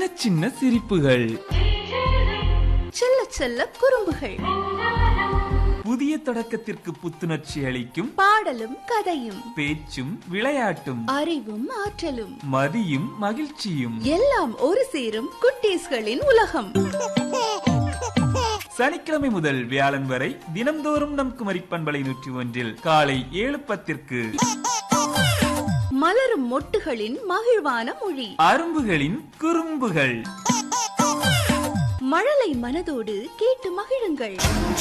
சின்ன சிரிப்புகள் செல்ல செல்ல குறும்புகள் புதிய தொடக்கத்திற்கு புத்துணர்ச்சி அளிக்கும் பாடலும் கதையும் பேச்சும் விளையாட்டும் அறிவும் ஆற்றலும் மதியும் மகிழ்ச்சியும் எல்லாம் ஒரு சேரும் குட்டீஸ்களின் உலகம் சனிக்கிழமை முதல் வியாழன் வரை தினம்தோறும் நம் குமரி பண்பலை நூற்றி ஒன்றில் காலை ஏழு பத்திற்கு மலரும் மொட்டுகளின் மகிழ்வான மொழி அரும்புகளின் குறும்புகள் மழலை மனதோடு கேட்டு மகிழுங்கள்